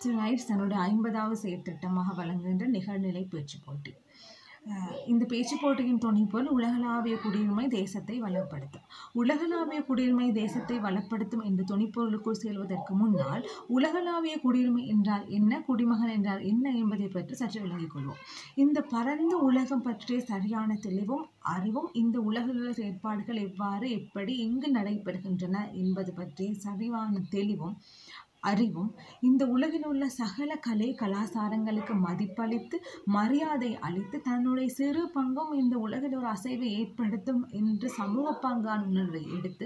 டுனைட்ஸ் தன்னுடைய ஐம்பதாவது செயற்திட்டமாக வழங்குகின்ற நிகழ்நிலை பேச்சு போட்டி அஹ் இந்த பேச்சு போட்டியின் துணைப்பொருள் உலகளாவிய குடியுரிமை தேசத்தை வளப்படுத்தும் உலகளாவிய குடியுரிமை தேசத்தை வளப்படுத்தும் என்ற துணைப்பொருளுக்குள் செல்வதற்கு முன்னால் உலகளாவிய குடியுரிமை என்றால் என்ன குடிமகன் என்றால் என்ன என்பதை பற்றி சற்று விளங்கிக் கொள்வோம் இந்த பரந்த உலகம் பற்றிய சரியான தெளிவும் அறிவும் இந்த உலகிலுள்ள செயற்பாடுகள் எவ்வாறு எப்படி எங்கு நடைபெறுகின்றன என்பது பற்றிய சரிவான தெளிவும் அறிவும் இந்த உலகில் உள்ள சகல கலை கலாச்சாரங்களுக்கு மதிப்பளித்து மரியாதை அளித்து தன்னுடைய சிறு பங்கும் இந்த உலகில் ஒரு அசைவை ஏற்படுத்தும் என்று சமூக பங்கான உணர்வை எடுத்து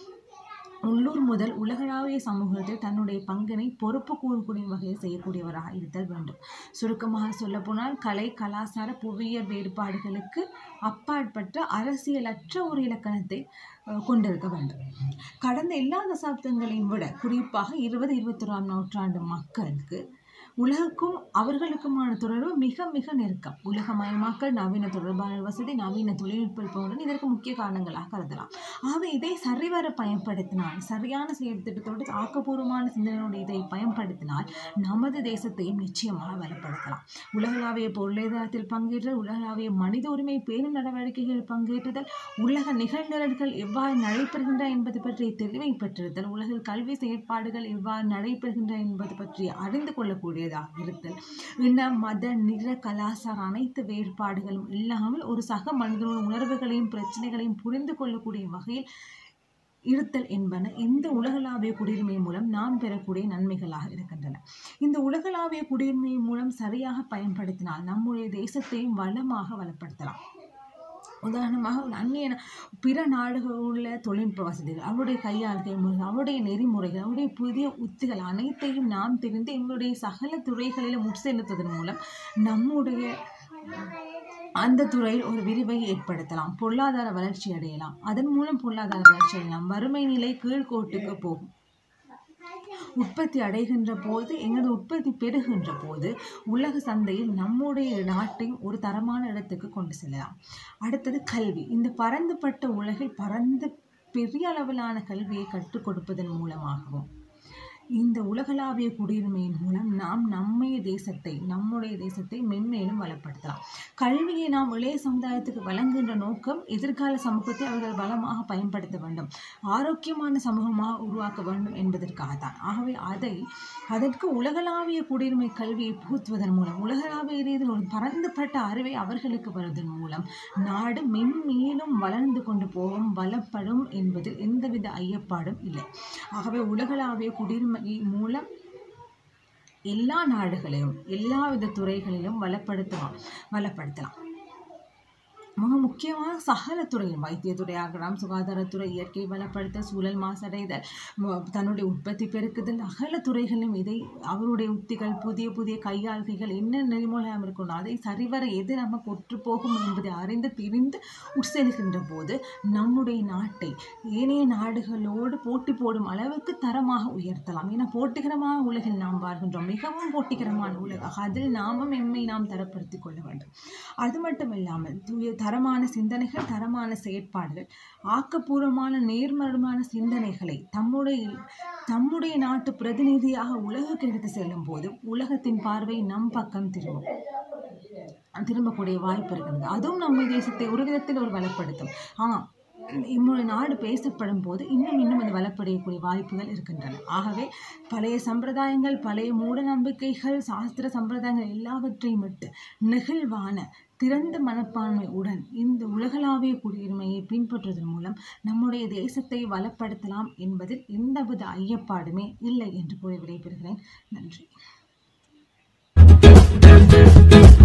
உள்ளூர் முதல் உலகளாவிய சமூகத்தில் தன்னுடைய பங்கினை பொறுப்பு கூறக்கூடிய வகையில் செய்யக்கூடியவராக இருத்தல் வேண்டும் சுருக்கமாக சொல்லப்போனால் கலை கலாச்சார புவியியல் வேறுபாடுகளுக்கு அப்பாற்பட்ட அரசியலற்ற ஒரு இலக்கணத்தை அஹ், கொண்டிருக்க வேண்டும் கடந்த எல்லா தசாப்தங்களையும் விட குறிப்பாக இருபது இருபத்தொராம் நூற்றாண்டு மக்களுக்கு உலகுக்கும் அவர்களுக்குமான தொடர்பு மிக மிக நெருக்கம் உலகமயமாக்கல் நவீன தொடர்பான வசதி நவீன தொழில்நுட்பம் போன்ற இதற்கு முக்கிய காரணங்களாக கருதலாம் ஆகவே இதை சரிவர பயன்படுத்தினால் சரியான செயல்திட்டத்தோடு ஆக்கப்பூர்வமான சிந்தனையோடு இதை பயன்படுத்தினால் நமது தேசத்தையும் நிச்சயமாக வலுப்படுத்தலாம் உலகளாவிய பொருளாதாரத்தில் பங்கேற்றல் உலகளாவிய மனித உரிமை பேணும் நடவடிக்கைகளில் பங்கேற்றுதல் உலக நிகழ்நிரல்கள் எவ்வாறு நடைபெறுகின்றன என்பது பற்றிய தெளிவை பெற்றிருத்தல் உலகில் கல்வி செயற்பாடுகள் எவ்வாறு நடைபெறுகின்றன என்பது பற்றி அறிந்து கொள்ளக்கூடியதாக இருத்தல் இன மத நிற கலாச்சார அனைத்து வேறுபாடுகளும் இல்லாமல் ஒரு சக மனிதனோட உணர்வுகளையும் பிரச்சனைகளையும் புரிந்து கொள்ளக்கூடிய வகையில் இருத்தல் என்பன இந்த உலகளாவிய குடியுரிமை மூலம் நாம் பெறக்கூடிய நன்மைகளாக இருக்கின்றன இந்த உலகளாவிய குடியுரிமை மூலம் சரியாக பயன்படுத்தினால் நம்முடைய தேசத்தையும் வளமாக வளப்படுத்தலாம் உதாரணமாக ஒரு அந்நிய நா- பிற நாடுகளில் உள்ள தொழில்நுட்ப வசதிகள் அவருடைய கையாளுகை முறைகள் அவருடைய நெறிமுறைகள் அவருடைய புதிய உத்திகள் அனைத்தையும் நாம் தெரிந்து எங்களுடைய சகல துறைகளிலும் உட்செலுத்துவதன் மூலம் நம்முடைய அந்த துறையில் ஒரு விரிவை ஏற்படுத்தலாம் பொருளாதார வளர்ச்சி அடையலாம் அதன் மூலம் பொருளாதார வளர்ச்சி அடையலாம் வறுமை நிலை கீழ்கோட்டுக்கு போகும் உற்பத்தி அடைகின்ற போது எங்களது உற்பத்தி பெருகின்ற போது உலக சந்தையில் நம்முடைய நாட்டை ஒரு தரமான இடத்துக்கு கொண்டு செல்லலாம் அடுத்தது கல்வி இந்த பரந்துபட்ட உலகில் பரந்த பெரிய அளவிலான கல்வியை கற்றுக் கொடுப்பதன் மூலமாகவும் இந்த உலகளாவிய குடியுரிமையின் மூலம் நாம் நம்முடைய தேசத்தை நம்முடைய தேசத்தை மென்மேலும் வளப்படுத்தலாம் கல்வியை நாம் இளைய சமுதாயத்துக்கு வழங்குகின்ற நோக்கம் எதிர்கால சமூகத்தை அவர்கள் வளமாக பயன்படுத்த வேண்டும் ஆரோக்கியமான சமூகமாக உருவாக்க வேண்டும் என்பதற்காகத்தான் ஆகவே அதை அதற்கு உலகளாவிய குடியுரிமை கல்வியை புகுத்துவதன் மூலம் உலகளாவிய ரீதியில் ஒரு பரந்துபட்ட அறிவை அவர்களுக்கு வருவதன் மூலம் நாடு மென்மேலும் வளர்ந்து கொண்டு போகும் வளப்படும் என்பதில் எந்தவித ஐயப்பாடும் இல்லை ஆகவே உலகளாவிய குடியுரிமை மூலம் எல்லா நாடுகளையும் எல்லாவித துறைகளிலும் வளப்படுத்தலாம் வளப்படுத்தலாம் மிக முக்கியமாக சகல துறையும் வைத்தியத்துறையாக இருக்கலாம் சுகாதாரத்துறை இயற்கை வளப்படுத்தல் சூழல் மாசடைதல் ம- தன்னுடைய உற்பத்தி பெருக்குதல் அகல துறைகளிலும் இதை அவருடைய உத்திகள் புதிய புதிய கையாள்கைகள் என்ன நெறிமுறையாக இருக்கணும் அதை சரிவர எது நமக்கு ஒற்று போகும் என்பதை அறிந்து தெரிந்து உட்செலுகின்ற போது நம்முடைய நாட்டை ஏனைய நாடுகளோடு போட்டி போடும் அளவுக்கு தரமாக உயர்த்தலாம் ஏன்னா போட்டிகரமான உலகில் நாம் வாழ்கின்றோம் மிகவும் போட்டிகரமான உலகம் அதில் நாமும் எம்மை நாம் தரப்படுத்திக் கொள்ள வேண்டும் அது மட்டும் இல்லாமல் தூய தரமான சிந்தனைகள் தரமான செயற்பாடுகள் ஆக்கப்பூர்வமான நேர்மறையான சிந்தனைகளை தம்முடைய தம்முடைய நாட்டு பிரதிநிதியாக உலகுக்கு எடுத்து செல்லும் போது உலகத்தின் பார்வை நம் பக்கம் திரும்பும் திரும்பக்கூடிய வாய்ப்பு இருக்கிறது அதுவும் நம்ம தேசத்தை ஒரு விதத்தில் ஒரு வளப்படுத்தும் ஆ நம்முடைய நாடு பேசப்படும் போது இன்னும் இன்னும் அது வளப்படையக்கூடிய வாய்ப்புகள் இருக்கின்றன ஆகவே பழைய சம்பிரதாயங்கள் பழைய மூட நம்பிக்கைகள் சாஸ்திர சம்பிரதாயங்கள் எல்லாவற்றையும் விட்டு நெகிழ்வான திறந்த மனப்பான்மையுடன் இந்த உலகளாவிய குடியுரிமையை பின்பற்றுவதன் மூலம் நம்முடைய தேசத்தை வளப்படுத்தலாம் என்பதில் எந்தவித ஐயப்பாடுமே இல்லை என்று கூறி விடைபெறுகிறேன் நன்றி